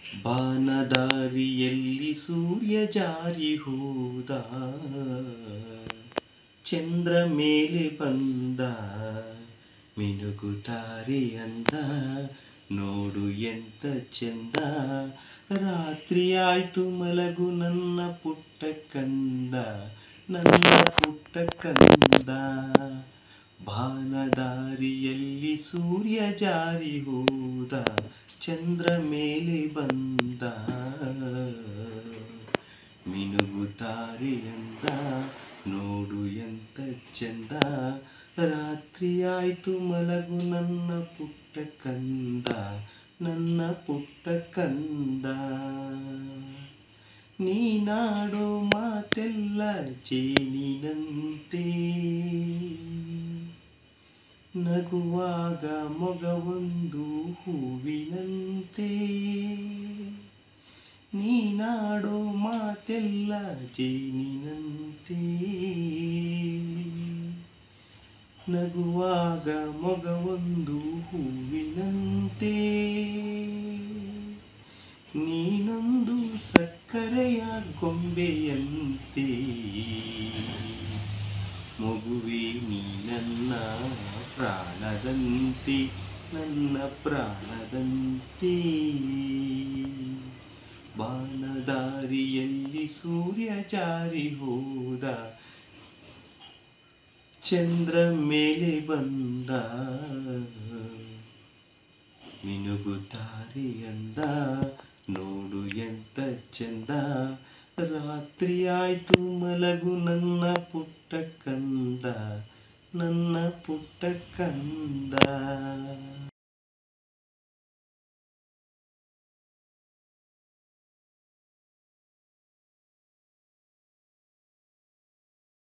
ಬಾನದಾರಿಯಲ್ಲಿ ಸೂರ್ಯ ಜಾರಿ ಹೋದ ಚಂದ್ರ ಮೇಲೆ ಬಂದ ಮಿನುಗುತ್ತಾರೆ ಅಂದ ನೋಡು ಎಂತ ಚಂದ ರಾತ್ರಿ ಆಯ್ತು ಮಲಗು ನನ್ನ ಪುಟ್ಟ ಕಂದ ನನ್ನ ಪುಟ್ಟ ಕಂದ ಬಾನದಾರಿಯಲ್ಲಿ ಸೂರ್ಯ ಜಾರಿ ಹೋದ ಚಂದ್ರ ಮೇಲೆ ಬಂದ ಮಿನುಗುತ್ತಾರೆ ಅಂದ ನೋಡು ಎಂತ ಚಂದ ರಾತ್ರಿ ಆಯ್ತು ಮಲಗು ನನ್ನ ಪುಟ್ಟ ಕಂದ ನನ್ನ ಪುಟ್ಟ ಕಂದ ನೀನಾಡೋ ಮಾತೆಲ್ಲ ಜೇನಿನಂತೆ ನಗುವಾಗ ಮೊಗವೊಂದು ಹೂವಿನಂತೆ ನೀನಾಡೋ ಮಾತೆಲ್ಲ ಜೇನಿನಂತೆ ನಗುವಾಗ ಮೊಗವೊಂದು ಹೂವಿನಂತೆ ನೀನೊಂದು ಸಕ್ಕರೆಯ ಗೊಂಬೆಯಂತೆ ಮಗುವೆ ನೀ ನನ್ನ ಪ್ರಾಣದಂತೆ ನನ್ನ ಪ್ರಾಣದಂತೆ ಬಾನದಾರಿಯಲ್ಲಿ ಸೂರ್ಯ ಜಾರಿ ಹೋದ ಚಂದ್ರ ಮೇಲೆ ಬಂದ ಮಿನುಗುತ್ತಾರೆ ಅಂದ ನೋಡು ಎಂತ ಚಂದ ರಾತ್ರಿ ಆಯ್ತು ಮಲಗು ನನ್ನ ಪುಟ್ಟ ಕಂದ ನನ್ನ ಪುಟ್ಟ ಕಂದ